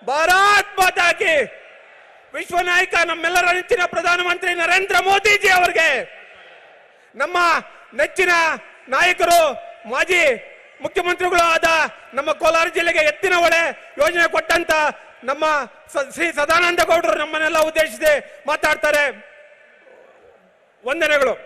ಭಾರತ್ ಮಾತಾ ಕಿ ವಿಶ್ವ ನಾಯಕ ನಮ್ಮೆಲ್ಲರ ನೆಚ್ಚಿನ ಪ್ರಧಾನಮಂತ್ರಿ ನರೇಂದ್ರ ಮೋದಿಜಿ ಅವರಿಗೆ ನಮ್ಮ ನೆಚ್ಚಿನ ನಾಯಕರು ಮಾಜಿ ಮುಖ್ಯಮಂತ್ರಿಗಳು ಆದ ನಮ್ಮ ಕೋಲಾರ ಜಿಲ್ಲೆಗೆ ಎತ್ತಿನ ಹೊಳೆ ಯೋಜನೆ ಕೊಟ್ಟಂತ ನಮ್ಮ ಸ- ಶ್ರೀ ಸದಾನಂದ ಗೌಡರು ನಮ್ಮನ್ನೆಲ್ಲ ಉದ್ದೇಶಿಸಿ ಮಾತಾಡ್ತಾರೆ ವಂದನೆಗಳು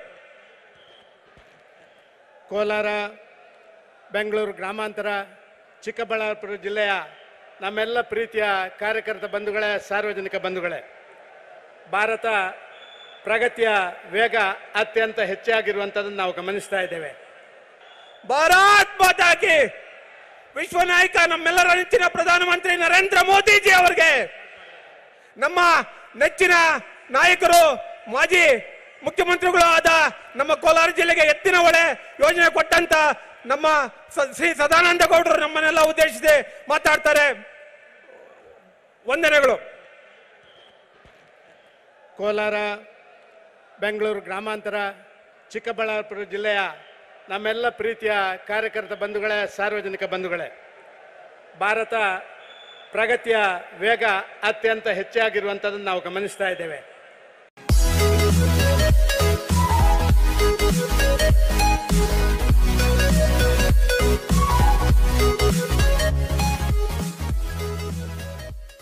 ಕೋಲಾರ ಬೆಂಗಳೂರು ಗ್ರಾಮಾಂತರ ಚಿಕ್ಕಬಳ್ಳಾಪುರ ಜಿಲ್ಲೆಯ ನಮ್ಮೆಲ್ಲ ಪ್ರೀತಿಯ ಕಾರ್ಯಕರ್ತ ಬಂಧುಗಳೇ ಸಾರ್ವಜನಿಕ ಬಂಧುಗಳೇ ಭಾರತ ಪ್ರಗತಿಯ ವೇಗ ಅತ್ಯಂತ ಹೆಚ್ಚಾಗಿರುವಂಥದ್ದನ್ನು ನಾವು ಗಮನಿಸ್ತಾ ಇದ್ದೇವೆ ಭಾರತ್ ಮಾತಾ ಕಿ ವಿಶ್ವ ನಾಯಕ ನಮ್ಮೆಲ್ಲರ ನೆಚ್ಚಿನ ಪ್ರಧಾನಮಂತ್ರಿ ನರೇಂದ್ರ ಮೋದಿಜಿ ಅವರಿಗೆ ನಮ್ಮ ನೆಚ್ಚಿನ ನಾಯಕರು ಮಾಜಿ ಮುಖ್ಯಮಂತ್ರಿಗಳು ಆದ ನಮ್ಮ ಕೋಲಾರ ಜಿಲ್ಲೆಗೆ ಎತ್ತಿನ ಹೊಳೆ ಯೋಜನೆ ಕೊಟ್ಟಂತ ನಮ್ಮ ಸ- ಶ್ರೀ ಸದಾನಂದ ಗೌಡರು ನಮ್ಮನ್ನೆಲ್ಲ ಉದ್ದೇಶಿಸಿ ಮಾತಾಡ್ತಾರೆ ವಂದನೆಗಳು ಕೋಲಾರ ಬೆಂಗಳೂರು ಗ್ರಾಮಾಂತರ ಚಿಕ್ಕಬಳ್ಳಾಪುರ ಜಿಲ್ಲೆಯ ನಮ್ಮೆಲ್ಲ ಪ್ರೀತಿಯ ಕಾರ್ಯಕರ್ತ ಬಂಧುಗಳೇ ಸಾರ್ವಜನಿಕ ಬಂಧುಗಳೇ ಭಾರತ ಪ್ರಗತಿಯ ವೇಗ ಅತ್ಯಂತ ಹೆಚ್ಚಾಗಿರುವಂಥದ್ದನ್ನು ನಾವು ಗಮನಿಸ್ತಾ ಇದ್ದೇವೆ